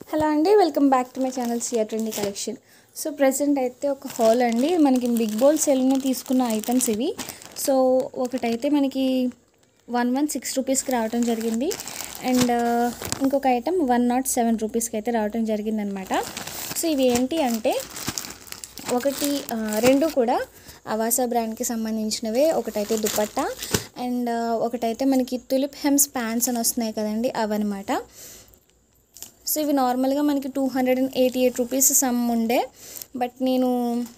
hello అండి welcome back to my channel CR trendy collection so present అయితే ఒక hall అండి మనకి బిగ్ బోల్ సెల్ని తీసుకున్న ఐటమ్స్ ఇవి సో ఒకటైతే మనకి వన్ వన్ సిక్స్ రూపీస్కి రావడం జరిగింది అండ్ ఇంకొక ఐటమ్ వన్ నాట్ సెవెన్ రూపీస్కి అయితే రావడం జరిగిందనమాట సో ఇవి ఏంటి అంటే ఒకటి ఆ, రెండు కూడా అవాసా బ్రాండ్కి సంబంధించినవే ఒకటైతే దుపట్టా అండ్ ఒకటైతే మనకి తులిప్ హెమ్స్ ప్యాంట్స్ అని వస్తున్నాయి కదండి అవన్నమాట సో ఇవి నార్మల్గా మనకి two hundred and eighty eight rupees some ఉండే బట్ నేను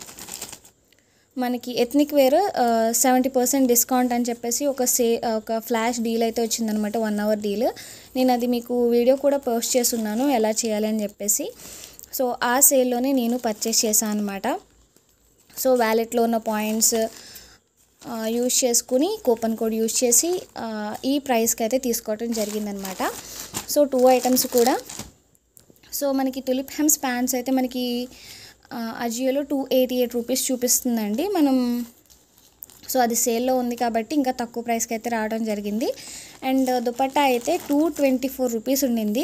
మనకి ethnic wear seventy percent discount అని చెప్పేసి ఒక సే ఒక ఫ్లాష్ డీల్ అయితే వచ్చిందనమాట వన్ అవర్ డీల్ నేను అది మీకు వీడియో కూడా పోస్ట్ చేస్తున్నాను ఎలా చేయాలి అని చెప్పేసి సో ఆ సేల్లోనే నేను పర్చేస్ చేశాను అనమాట సో వ్యాలెట్లో ఉన్న పాయింట్స్ యూజ్ చేసుకుని కూపన్ కోడ్ యూజ్ చేసి ఆ, ఈ ప్రైస్కి అయితే తీసుకోవడం జరిగిందనమాట సో టూ ఐటమ్స్ కూడా సో మనకి తులిప్ హెమ్స్ ప్యాంట్స్ అయితే మనకి అజియోలో టూ ఎయిటీ ఎయిట్ రూపీస్ చూపిస్తుందండి మనం సో అది సేల్లో ఉంది కాబట్టి ఇంకా తక్కువ ప్రైస్కి అయితే రావడం జరిగింది అండ్ దుపట్టా అయితే టూ ట్వంటీ ఫోర్ రూపీస్ ఉండింది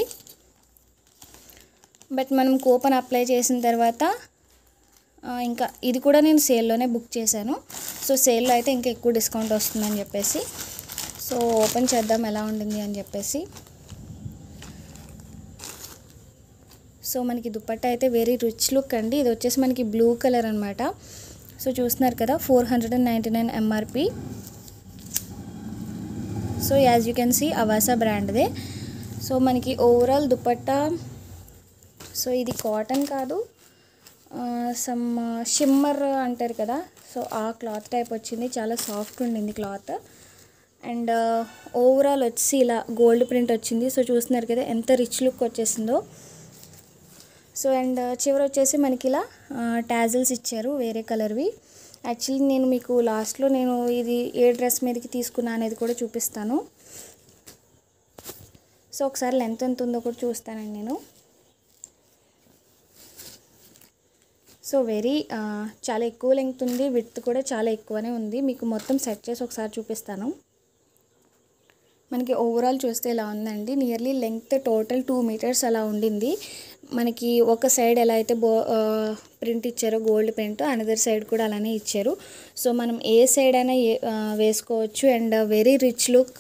బట్ మనం కూపన్ అప్లై చేసిన తర్వాత ఆ, ఇంకా ఇది కూడా నేను సేల్లోనే బుక్ చేశాను సో సేల్లో అయితే ఇంకా ఎక్కువ డిస్కౌంట్ వస్తుందని చెప్పేసి సో ఓపెన్ చేద్దాం ఎలా ఉండింది అని చెప్పేసి సో మనకి దుపట్టా అయితే వెరీ రిచ్ లుక్ అండి ఇది వచ్చేసి మనకి బ్లూ కలర్ అనమాట సో చూస్తున్నారు కదా four hundred and ninety nine MRP so as you can see Avaasa బ్రాండ్దే సో మనకి ఓవరాల్ దుపట్టా సో ఇది కాటన్ కాదు సమ్ షిమ్మర్ అంటారు కదా సో ఆ క్లాత్ టైప్ వచ్చింది చాలా సాఫ్ట్ ఉండింది క్లాత్ అండ్ ఓవరాల్ వచ్చి ఇలా గోల్డ్ ప్రింట్ వచ్చింది సో చూస్తున్నారు కదా ఎంత రిచ్ లుక్ వచ్చేసిందో సో అండ్ చివరి వచ్చేసి మనకి ఇలా టాజిల్స్ ఇచ్చారు వేరే కలర్వి యాక్చువల్లీ నేను మీకు లాస్ట్లో నేను ఇది ఏ డ్రెస్ మీదకి తీసుకున్నా అనేది కూడా చూపిస్తాను సో ఒకసారి లెంత్ ఎంత ఉందో కూడా చూస్తానండి నేను సో వెరీ చాలా ఎక్కువ లెంగ్త్ ఉంది విడ్త్ కూడా చాలా ఎక్కువనే ఉంది మీకు మొత్తం సెట్ చేసి ఒకసారి చూపిస్తాను మనకి ఓవరాల్ చూస్తే ఇలా ఉందండి nearly length total two metres అలా ఉండింది మనకి ఒక సైడ్ ఎలా అయితే బో ప్రింట్ ఇచ్చారో గోల్డ్ ప్రింట్ అనదర్ సైడ్ కూడా అలానే ఇచ్చారు సో మనం ఏ సైడ్ అయినా ఏ ఆ, వేసుకోవచ్చు and very rich look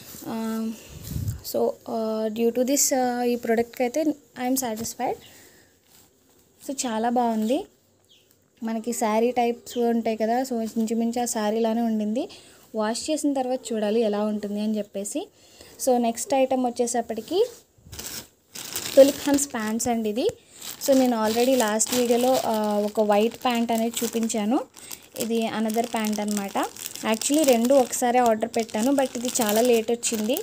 so due to this ఈ ప్రోడక్ట్కి అయితే ఐఎమ్ సాటిస్ఫైడ్ సో చాలా బాగుంది మనకి శారీ టైప్స్ ఉంటాయి కదా సో ఇంచుమించు ఆ శారీలానే ఉండింది వాష్ చేసిన తర్వాత చూడాలి ఎలా ఉంటుంది అని చెప్పేసి సో నెక్స్ట్ ఐటమ్ వచ్చేసప్పటికి తులిప్ హెమ్స్ ప్యాంట్స్ అండి ఇది సో నేను ఆల్రెడీ లాస్ట్ వీడియోలో ఆ, ఒక వైట్ ప్యాంట్ అనేది చూపించాను ఇది అనదర్ ప్యాంట్ అనమాట యాక్చువల్లీ రెండు ఒకసారి ఆర్డర్ పెట్టాను బట్ ఇది చాలా లేట్ వచ్చింది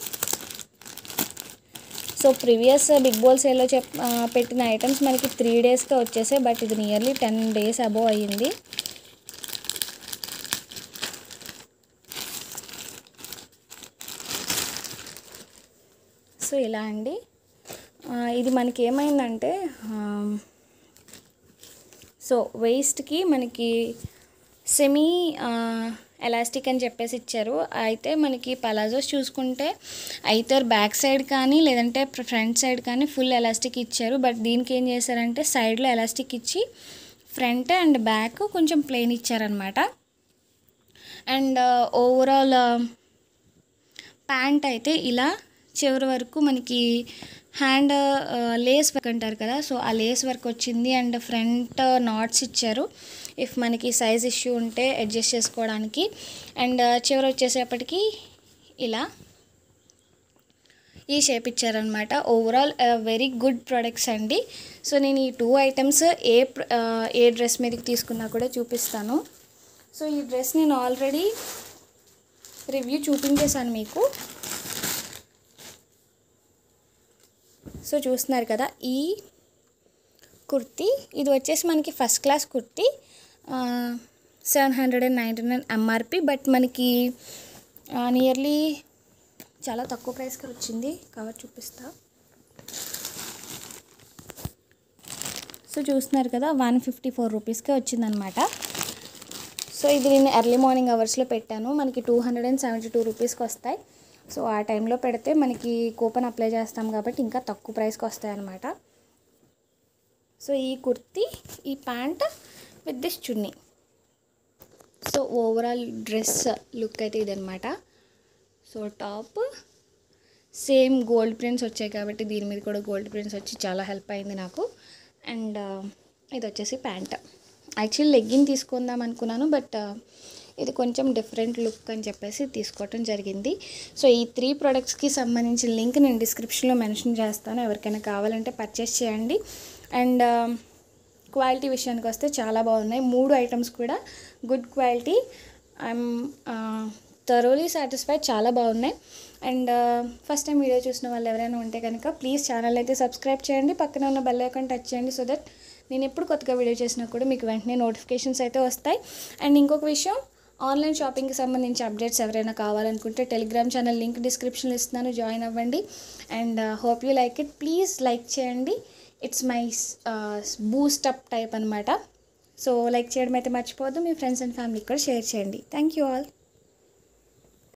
సో ప్రీవియస్ బిగ్ బోల్ సేల్లో చెప్ ఆ, పెట్టిన ఐటమ్స్ మనకి త్రీ డేస్కే వచ్చేసాయి బట్ ఇది నియర్లీ టెన్ డేస్ అబోవ్ అయ్యింది సో ఇలా అండి ఆ, ఇది మనకి ఏమైందంటే ఆ, సో వేస్ట్కి మనకి సెమీ ఎలాస్టిక్ అని చెప్పేసి ఇచ్చారు అయితే మనకి పలాజోస్ చూసుకుంటే అయితే బ్యాక్ సైడ్ కానీ లేదంటే ఫ్రంట్ సైడ్ కానీ ఫుల్ ఎలాస్టిక్ ఇచ్చారు బట్ దీనికి ఏం చేశారంటే సైడ్లో ఎలాస్టిక్ ఇచ్చి ఫ్రంట్ అండ్ బ్యాక్ కొంచెం ప్లెయిన్ ఇచ్చారనమాట అండ్ ఓవరాల్ ప్యాంట్ అయితే ఇలా చివరి వరకు మనకి హ్యాండ్ లేస్ వర్క్ అంటారు కదా సో ఆ లేస్ వర్క్ వచ్చింది అండ్ ఫ్రంట్ నాట్స్ ఇచ్చారు ఇఫ్ మనకి సైజ్ ఇష్యూ ఉంటే అడ్జస్ట్ చేసుకోవడానికి అండ్ చివరి వచ్చేసేపటికి ఇలా ఈ షేప్ ఇచ్చారనమాట ఓవరాల్ వెరీ గుడ్ ప్రొడక్ట్స్ అండి సో నేను ఈ టూ ఐటమ్స్ ఏ ప్ర- ఆ, ఏ డ్రెస్ మీదకి తీసుకున్నా కూడా చూపిస్తాను సో ఈ డ్రెస్ నేను ఆల్రెడీ రివ్యూ చూపించేశాను మీకు సో చూస్తున్నారు కదా ఈ కుర్తీ ఇది వచ్చేసి మనకి first class kurti seven hundred and ninety nine MRP but మనకి నియర్లీ చాలా తక్కువ ప్రైస్కి వచ్చింది కవర్ చూపిస్తా సో చూస్తున్నారు కదా వన్ ఫిఫ్టీ ఫోర్ రూపీస్కే వచ్చిందనమాట సో ఇది నేను ఎర్లీ మార్నింగ్ అవర్స్లో పెట్టాను మనకి two hundred and seventy two రూపీస్కి వస్తాయి సో ఆ టైంలో పెడితే మనకి కూపన్ అప్లై చేస్తాం కాబట్టి ఇంకా తక్కువ ప్రైస్కి వస్తాయి అన్నమాట సో ఈ కుర్తీ ఈ pant with this chunni so overall dress look అయితే ఇదనమాట so top same gold prints వచ్చాయి కాబట్టి దీని మీద కూడా గోల్డ్ ప్రింట్స్ వచ్చి చాలా హెల్ప్ అయింది నాకు అండ్ ఇది వచ్చేసి ప్యాంట్ యాక్చువల్లీ లెగ్గిన్ తీసుకుందాం అనుకున్నాను బట్ ఇది కొంచెం డిఫరెంట్ లుక్ అని చెప్పేసి తీసుకోవటం జరిగింది సో ఈ త్రీ ప్రోడక్ట్స్కి సంబంధించిన లింక్ నేను డిస్క్రిప్షన్లో మెన్షన్ చేస్తాను ఎవరికైనా కావాలంటే పర్చేస్ చేయండి అండ్ క్వాలిటీ విషయానికి వస్తే చాలా బాగున్నాయి మూడు ఐటమ్స్ కూడా good quality I'm thoroughly satisfied చాలా బాగున్నాయి అండ్ ఫస్ట్ టైం వీడియో చూసిన వాళ్ళు ఎవరైనా ఉంటే కనుక ప్లీజ్ ఛానల్ అయితే సబ్స్క్రైబ్ చేయండి పక్కన ఉన్న బెల్ ఐకాన్ టచ్ చేయండి సో దట్ నేను ఎప్పుడు కొత్తగా వీడియో చేసినా కూడా మీకు వెంటనే నోటిఫికేషన్స్ అయితే వస్తాయి అండ్ ఇంకొక విషయం ఆన్లైన్ షాపింగ్కి సంబంధించి అప్డేట్స్ ఎవరైనా కావాలనుకుంటే టెలిగ్రామ్ ఛానల్ లింక్ డిస్క్రిప్షన్లో ఇస్తున్నాను జాయిన్ అవ్వండి and hope you like it please like చేయండి it's my boost up type అనమాట సో లైక్ చేయడం అయితే మర్చిపోవద్దు మీ ఫ్రెండ్స్ అండ్ ఫ్యామిలీకి కూడా షేర్ చేయండి థ్యాంక్ యూ ఆల్